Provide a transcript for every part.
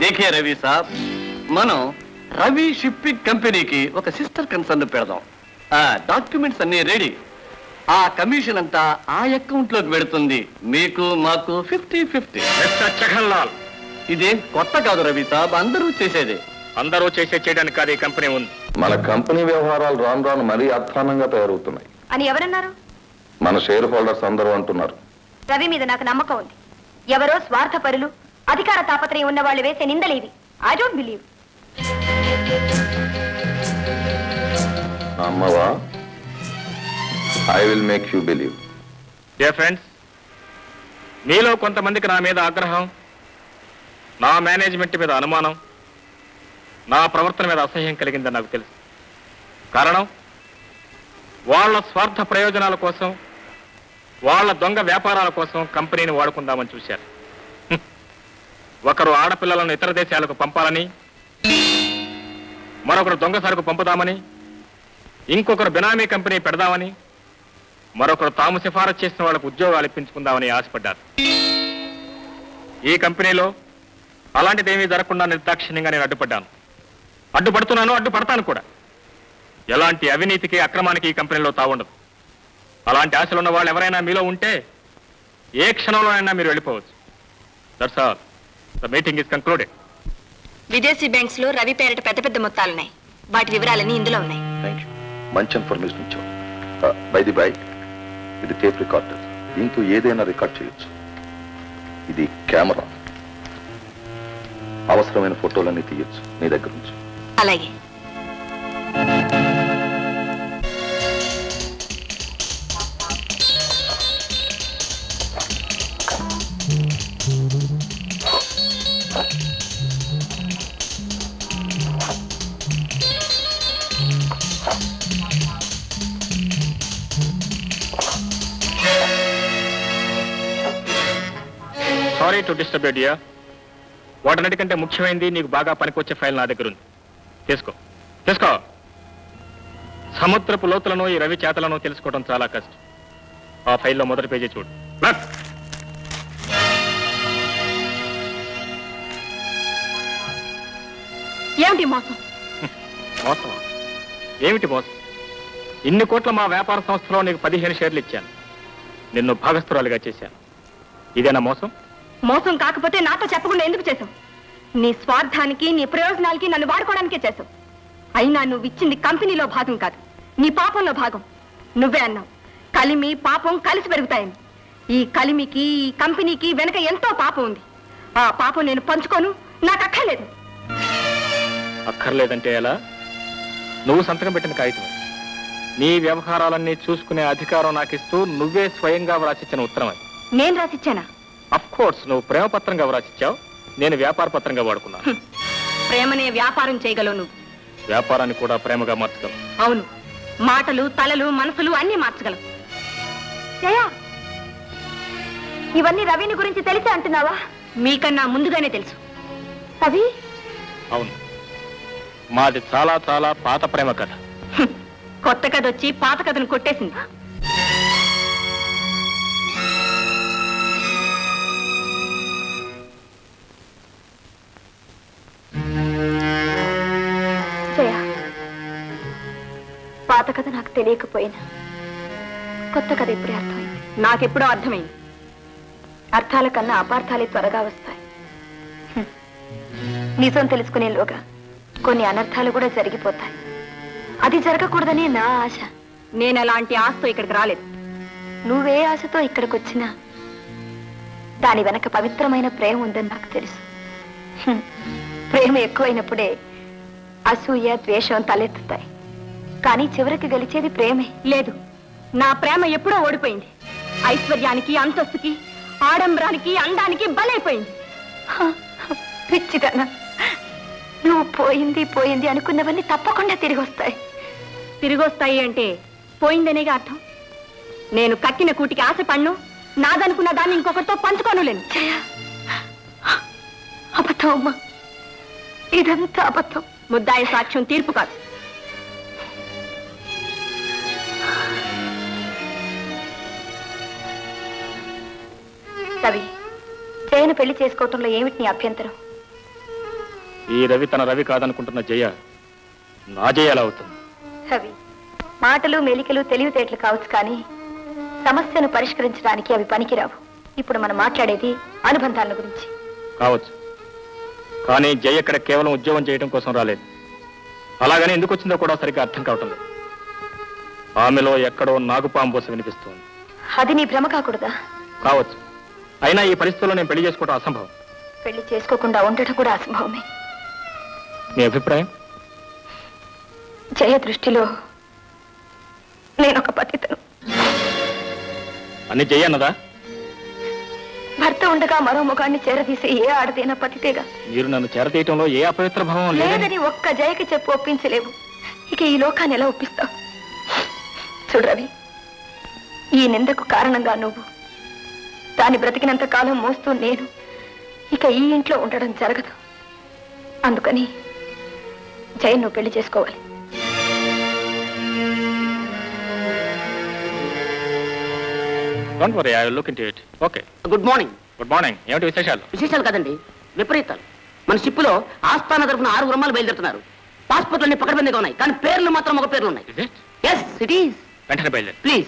దేఖే రవి సాబ్ మనం రవి షిప్పింగ్ కంపెనీకి ఒక సిస్టర్ కన్సర్న్ పెడదాం ఆ డాక్యుమెంట్స్ అన్ని రెడీ ఆ కమిషన్ అంతా ఆ అకౌంట్ లోకి పెడుతుంది మీకు మాకు fifty fifty mister Jagan Lal ఇదేం కొత్త కాదు రవి సాబ్ అందరూ చేసేదే అందరూ చేసే చేయడానికి కాదు ఈ కంపెనీ ఉంది మన కంపెనీ వ్యవహారాలు రాను రాను మరీ అధ్వానంగా తయారవుతున్నాయి అని ఎవరన్నారు మన షేర్ హోల్డర్స్ అందరూ అంటున్నారు రవి మీద నాకు నమ్మకం ఉంది ఎవరో స్వార్థపరులు అధికార తాపత్రయం ఉన్న వాళ్ళు వేసే నిందలేవి ఐ డోంట్ బిలీవ్ అమ్మవా I will make you believe ఏ ఫ్రెండ్స్ మీలో కొంతమందికి నా మీద ఆగ్రహం నా మేనేజ్మెంట్ మీద అనుమానం నా ప్రవర్తన మీద అసహ్యం కలిగిందని నాకు తెలుసు కారణం వాళ్ళ స్వార్థ ప్రయోజనాల కోసం వాళ్ళ దొంగ వ్యాపారాల కోసం కంపెనీని వాడుకుందామని చూశారు హ్మ్. ఒకరు ఆడపిల్లలను ఇతర దేశాలకు పంపాలని మరొకరు దొంగ సరుకు పంపుదామని ఇంకొకరు బినామీ కంపెనీ పెడదామని మరొకరు తాము సిఫారసు చేసిన వాళ్ళకు ఉద్యోగాలు ఇప్పించుకుందామని ఆశపడ్డారు ఈ కంపెనీలో అలాంటిదేమీ జరగకుండా నిర్దాక్షిణ్యంగా నేను అడ్డుపడ్డాను అడ్డుపడుతున్నాను అడ్డుపడతాను కూడా ఎలాంటి అవినీతికి అక్రమానికి ఈ కంపెనీలో తావుండదు అలాంటి ఆశలు ఉన్న వాళ్ళు ఎవరైనా మీలో ఉంటే ఏ క్షణంలోనైనా మీరు వెళ్ళిపోవచ్చు that's all the meeting is concluded విదేశీ బ్యాంక్స్ లో రవి పేరిట పెద్ద పెద్ద మొత్తాలున్నాయి వాటి వివరాలన్నీ ఇందులో ఉన్నాయి థ్యాంక్ యూ మంచి ఇన్ఫర్మేషన్ ఇచ్చావు బై ది బై ఇది టేప్ రికార్డర్ దీంతో ఏదైనా రికార్డ్ చేయొచ్చు ఇది కెమెరా అవసరమైన ఫోటోలన్నీ తీయొచ్చు నీ దగ్గర నుంచి అలాగే సారీ టు డిస్టర్బ్ డియా వాటన్నిటికంటే ముఖ్యమైనది నీకు బాగా పనికొచ్చే ఫైల్ నా దగ్గర ఉంది తీసుకో తీసుకో సముద్రపు లోతులను ఈ రవి చేతలను తెలుసుకోవడం చాలా కష్టం ఆ ఫైల్లో మొదటి పేజీ చూడు Look. ఏమిటి మోసం మోసమా ఏమిటి మోసం ఇన్ని కోట్ల మా వ్యాపార సంస్థలో నీకు పదిహేను షేర్లు ఇచ్చాను నిన్ను భాగస్థురాలుగా చేశాను ఇదేనా మోసం మోసం కాకపోతే నాతో చెప్పకుండా ఎందుకు చేసావు నీ స్వార్థానికి నీ ప్రయోజనాలకి నన్ను వాడుకోవడానికే చేసావు అయినా నువ్వు ఇచ్చింది కంపెనీలో భాగం కాదు నీ పాపంలో భాగం నువ్వే అన్నావు కలిమి పాపం కలిసి పెరుగుతాయని ఈ కలిమికి ఈ కంపెనీకి వెనక ఎంతో పాపం ఉంది ఆ పాపం నేను పంచుకోను నాకు అక్కర్లేదు అక్కర్లేదంటే ఎలా నువ్వు సంతకం పెట్టిన కాగితం అది. నీ వ్యవహారాలన్నీ చూసుకునే అధికారం నాకు ఇస్తూ నువ్వే స్వయంగా వ్రాసిచ్చిన ఉత్తరం అది నేను రాసిచ్చానా అఫ్ కోర్స్ నువ్వు ప్రేమ పత్రంగా వ్రాసిచ్చావు నేను వ్యాపార పత్రంగా వాడుకున్నాను హ్మ్. ప్రేమనే వ్యాపారం చేయగలవు నువ్వు వ్యాపారాన్ని కూడా ప్రేమగా మార్చగలను అవును మాటలు తలలు మనసులు అన్నీ మార్చగలవు ఇవన్నీ రవిని గురించి తెలిసి అంటున్నావా మీకన్నా ముందుగానే తెలుసు రవి అవును మాది చాలా చాలా పాత ప్రేమ కథ హ్మ్. కొత్త కథ వచ్చి పాత కథను కొట్టేసింది జయ పాత కథ నాకు తెలియకపోయినా కొత్త కథ ఇప్పుడే అర్థమైంది నాకెప్పుడో అర్థమైంది అర్థాల కన్నా అపార్థాలే త్వరగా వస్తాయి హ్మ్. నిజం తెలుసుకునేలోగా కొన్ని అనర్థాలు కూడా జరిగిపోతాయి అది జరగకూడదనే నా ఆశ నేను అలాంటి ఆశతో ఇక్కడికి రాలేదు నువ్వే ఆశతో ఇక్కడికి వచ్చినా దాని వెనక పవిత్రమైన ప్రేమ ఉందని నాకు తెలుసు హ్మ్. ప్రేమ ఎక్కువైనప్పుడే అసూయ ద్వేషం తలెత్తుతాయి కానీ చివరికి గెలిచేది ప్రేమే లేదు నా ప్రేమ ఎప్పుడో ఓడిపోయింది ఐశ్వర్యానికి అంతస్తుకి ఆడంబరానికి అందానికి బలైపోయింది పిచ్చిదనా నువ్వు పోయింది పోయింది అనుకున్నవన్నీ తప్పకుండా తిరిగి వస్తాయి తిరిగి వస్తాయి అంటే పోయిందనేగా అర్థం నేను కట్టిన కూటికి ఆశ పన్ను నాదనుకున్న దాన్ని ఇంకొకరితో పంచుకోనులేను అబద్ధం అమ్మా ఇదంతా అబద్ధం ముద్దాయి సాక్ష్యం తీర్పు కాదు రవి జయను పెళ్లి చేసుకోవటంలో ఏమిటి నీ అభ్యంతరం ఈ రవి తన రవి కాదనుకుంటున్న జయ నా జయ ఎలా అవుతుంది అవి మాటలు మెలికలు తెలివితేటలు కావచ్చు కానీ సమస్యను పరిష్కరించడానికి అవి పనికిరావు ఇప్పుడు మనం మాట్లాడేది అనుబంధాల గురించి కావచ్చు కానీ జయ ఇక్కడ కేవలం ఉద్యోగం చేయడం కోసం రాలేదు అలాగని ఎందుకు వచ్చిందో కూడా సరిగ్గా అర్థం కావటం లేదు ఆమెలో ఎక్కడో నాగుపాము బోస వినిపిస్తోంది అది నీ భ్రమ కాకూడదా కావచ్చు అయినా ఈ పరిస్థితుల్లో నేను పెళ్లి చేసుకోవడం అసంభవం పెళ్లి చేసుకోకుండా ఉండటం కూడా అసంభవమే మీ అభిప్రాయం జయ దృష్టిలో నేను ఒక పతితను అన్ని జయ అన్నదా భర్త ఉండగా మరో ముఖాన్ని చేరదీసి ఏ ఆడదైనా పతితేగా మీరు నన్ను చేరతీయటంలో ఏ అపవిత్ర భావం లేదని లేదని ఒక్క జయకి చెప్పు ఒప్పించలేవు ఇక ఈ లోకాన్ని ఎలా ఒప్పిస్తావు చూడు రవి ఈ నిందకు కారణంగా నువ్వు దాని బ్రతికినంత కాలం మోస్తూ నేను ఇక ఈ ఇంట్లో ఉండడం జరగదు అందుకని జయ నువ్వు పెళ్లి చేసుకోవాలి don't worry I look in it okay good morning good morning ఏమిటి విశేషాలు విశేషాలు కదండి విపరీతాలు మన షిప్ లో ఆస్థాన తరఫున ఆరు రమ్మలు బయలుదేరుతున్నారు పాస్పోర్ట్లన్నీ పకడ్బందీగా ఉన్నాయి కానీ పేర్లు మాత్రం ఒక పేర్లు ఉన్నాయి Is it? Yes it is వెంటనే బయలుదేరి please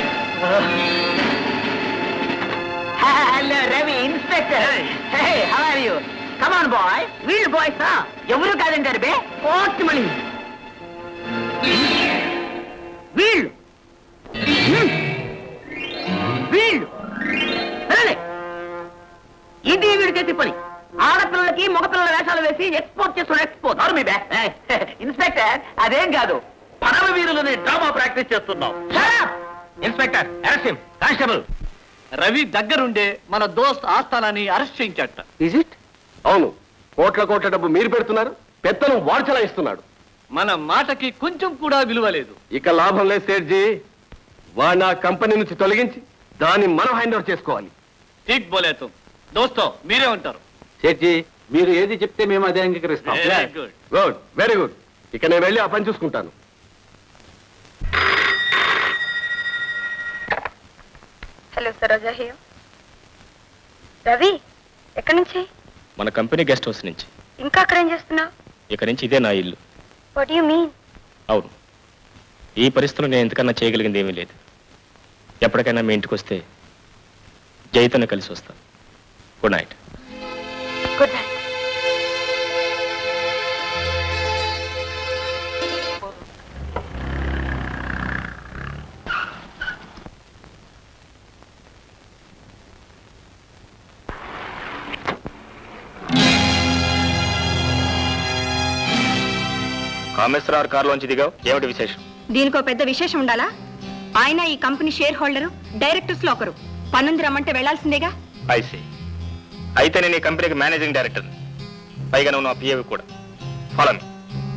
hello Ravi inspector hey how are you come on boy వీళ్ళు బాయ్స్ ఎవరు కాదంటారు బే కోర్టు మణి వీళ్ళు హ్మ్. వీళ్ళు వెళ్ళండి. ఇది వీడు చేసే పని ఆడపిల్లలకి మగపిల్లల వేషాలు వేసి ఎక్స్పోర్ట్ చేస్తున్న ఎక్స్పోర్ట్ అవును మీ బ్యా ఇన్స్పెక్టర్ అదేం కాదు పడవ వీరులని డ్రామా ప్రాక్టీస్ చేస్తున్నాం ఇన్స్పెక్టర్ అరెస్ట్ కానిస్టేబుల్ రవి దగ్గరుండే మన దోస్త్ ఆస్థానాన్ని అరెస్ట్ చేయించాట ఇజ్ ఇట్ అవును కోట్ల కోట్ల డబ్బు మీరు పెడుతున్నారు పెత్తను వార్చలా ఇస్తున్నాడు మన మాటకి కొంచెం కూడా విలువ లేదు ఇక లాభం లేదు సేట్జీ వాడు నా కంపెనీ నుంచి తొలగించి దాన్ని మనం హ్యాండ్ ఓవర్ చేసుకోవాలి ఠీక్ బోలేతు దోస్తో మీరే ఉంటారు సేట్జీ మీరు ఏది చెప్తే మేము అదే అంగీకరిస్తాం Very good. Good very good ఇక నేను వెళ్ళి ఆ పని చూసుకుంటాను హలో సరోజా హియో రవి ఎక్కడి నుంచి మన కంపెనీ గెస్ట్ హౌస్ నుంచి ఇంకా అక్కడ ఏం చేస్తున్నావు ఇక నుంచి ఇదే నా ఇల్లు వాట్ యు మీన్ అవును ఈ పరిస్థితుల్లో నేను ఎంతకన్నా చేయగలిగింది ఏమీ లేదు ఎప్పటికైనా మీ ఇంటికి వస్తే జైతోనే కలిసి వస్తాను good night good night Kameswararao కారులోంచి దిగావు ఏమిటి విశేషం దీనికో పెద్ద విశేషం ఉండాలా ఆయన ఈ కంపెనీ షేర్ హోల్డరు డైరెక్టర్స్ లో ఒకరు పన్నుంది రమ్మంటే వెళ్లాల్సిందేగా ఐసీ అయితే నేను ఈ కంపెనీకి మేనేజింగ్ డైరెక్టర్ పైగా నువ్వు నా పిఏవి కూడా follow me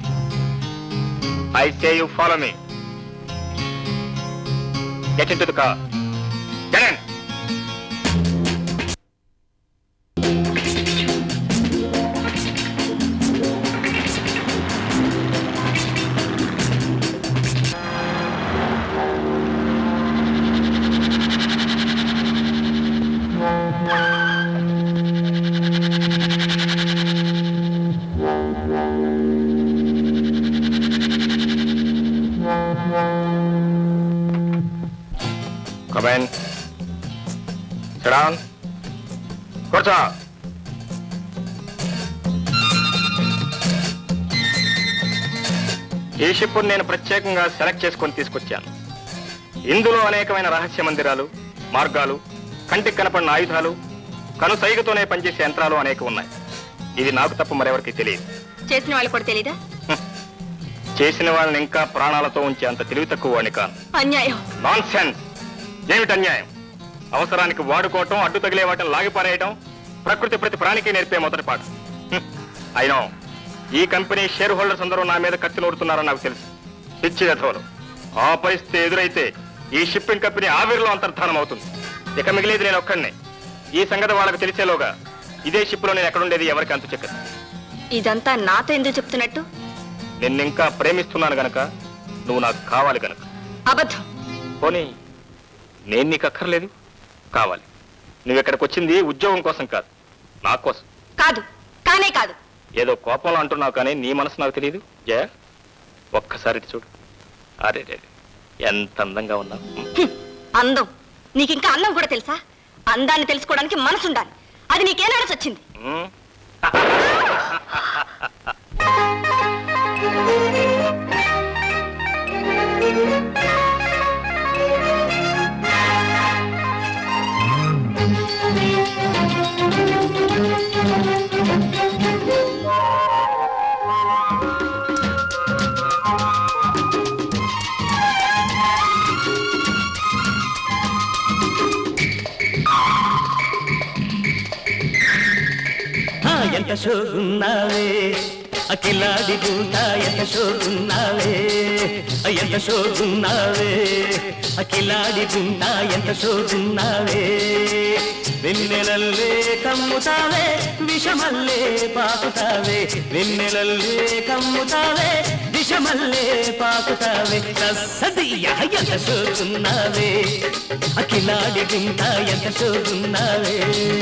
I say you follow me get in to the car get come on sit down కూర్చో ఈ షిప్ నేను ప్రత్యేకంగా సెలెక్ట్ చేసుకొని తీసుకొచ్చాను ఇందులో అనేకమైన రహస్య మందిరాలు మార్గాలు కంటికి కనపడిన ఆయుధాలు కనుసైగతోనే పనిచేసే యంత్రాలు అనేక ఉన్నాయి ఇది నాకు తప్ప మరెవరికి తెలియదు చేసిన వాళ్ళు కూడా తెలీదా చేసిన వాళ్ళని ఇంకా ప్రాణాలతో ఉంచే అంత తెలివి తక్కువ వాడిని కాను అన్యాయం నాన్ సెన్స్ ఏమిటి అన్యాయం అవసరానికి వాడుకోవటం అడ్డు తగిలే వాటిని లాగిపారేయటం ప్రకృతి ప్రతి ప్రాణికి నేర్పే మొదటి పాట హ్మ్. అయినా ఈ కంపెనీ షేర్ హోల్డర్స్ అందరూ నా మీద కత్తి నూరుతున్నారని నాకు తెలుసు పిచ్చి రథంలో ఆ పరిస్థితి ఎదురైతే ఈ షిప్పింగ్ కంపెనీ ఆవిరిలో అంతర్ధానం అవుతుంది ఇక మిగిలేది నేను ఒక్కడినే ఈ సంగతి వాళ్ళకి తెలిసేలోగా ఇదే షిప్లో నేను ఎక్కడుండేది ఎవరికి అంతు చెక్కదు ఇదంతా నాతో ఎందుకు చెప్తున్నట్టు నిన్నింకా ప్రేమిస్తున్నాను గనక నువ్వు నాకు కావాలి గనక అబద్ధం పోనీ నేను నీకు అక్కర్లేదు కావాలి నువ్వు ఇక్కడికి వచ్చింది ఉద్యోగం కోసం కాదు నా కోసం కాదు కానే కాదు ఏదో కోపంలో అంటున్నావు కానీ నీ మనసు నాకు తెలియదు జయ ఒక్కసారి ఇటు చూడు అరే రే ఎంత అందంగా ఉన్నావు హ్మ్, అందం నీకింకా అందం కూడా తెలుసా అందాన్ని తెలుసుకోవడానికి మనసు ఉండాలి అది నీకేనాడసి వచ్చింది ఉమ్. ఆ, ఎంత షోగున్నావే అఖిలాడి గుంట ఎంత షోగున్నావే ఆ, ఎంత షోగున్నావే అఖిలాడి గుంట ఎంత షోగున్నావే వెన్నెలల్లే కమ్ముతావే విషమల్లే పాకుతావే వెన్నెలల్లే కమ్ముతావే విషమల్లే పాకుతావే సదియ ఎంత షోగున్నావే అఖిలాడి గుంట ఎంత షోగున్నావే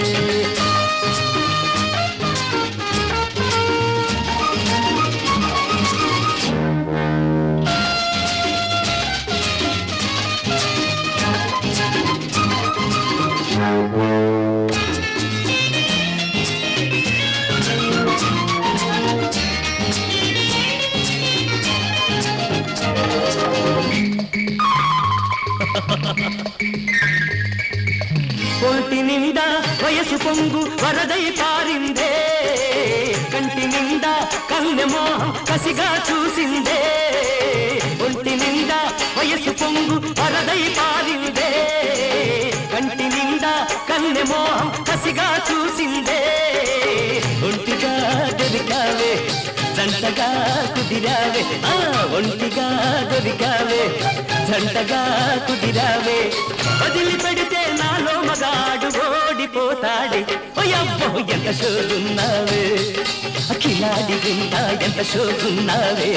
ఒంటి నిండా వయసు పొంగు వరదై పారిందే కంటి నిండా కన్నెమోహం కసిగా చూసిందే ఒంటి నిండా వయసు పొంగు వరదై పారిందే కంటి నిండా కన్నెమోహం కసిగా చూసిందే ఒంటిగా దొరికావే జంటగా కుదిరావే ఆ ఒంటిగా దొరికావే జంటగా కుదిరావే వదిలి పెడితే నాలో మగాడు ఓడిపోతాడే ఓయబ్బో ఎంత షోగున్నావే అఖిలాడి గుండా ఎంత షోగున్నావే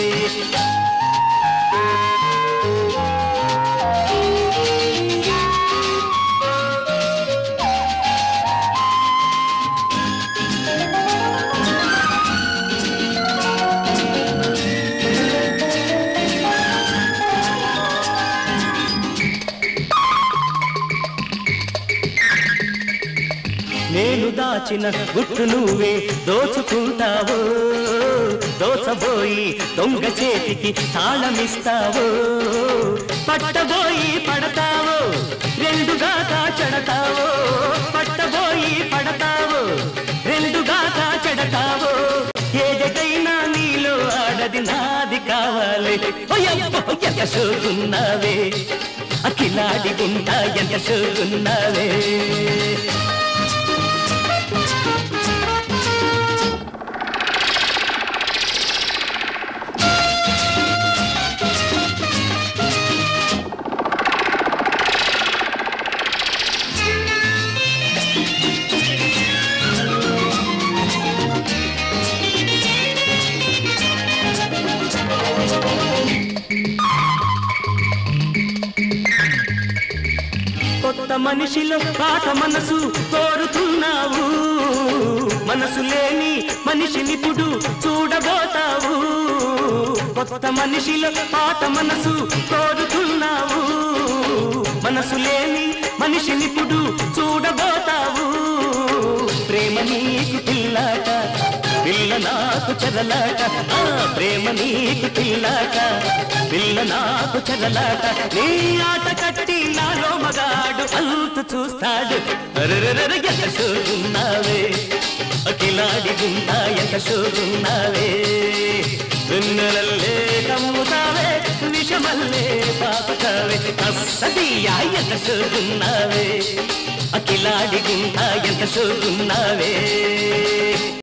నేను దాచిన గుట్టు నువ్వే దోచుకుంటావో దోచబోయి దొంగ చేతికి తాళమిస్తావో పట్టబోయి పడతావో రెండుగా కాచెడతావో పట్టబోయి పడతావో రెండుగా కాచెడతావో ఏదైనా నీలో ఆడది నాది కావాలి ఓయబ్బో, ఎంత షోకున్నావే అఖిలాడి గుంటా ఎంత షోకున్నావే కొత్త మనిషిలో పాత మనసు కోరుతున్నావు మనసు లేని మనిషినిప్పుడు చూడబోతావు కొత్త మనిషిలో పాత మనసు కోరుతున్నావు మనసు లేని మనిషినిప్పుడు చూడబోతావు ప్రేమ నీకు పిల్లాట పిల్ల నాకు చెరలాట ఆ ప్రేమ నీకు పిల్లాట పిల్ల నాకు చెరలాట నీ ఆట కట్టి నాలో మగాడు అంతు చూస్తాడు అరెరెరెరె, ఎంత షోగున్నావే అఖిలాడి గుండా ఎంత షోగున్నావే వెన్నెలల్లే కమ్ముతావే విషమల్లే పాపుతావే అస్సదియా ఎంత షోగున్నావే అఖిలాడి గుండా ఎంత షోగున్నావే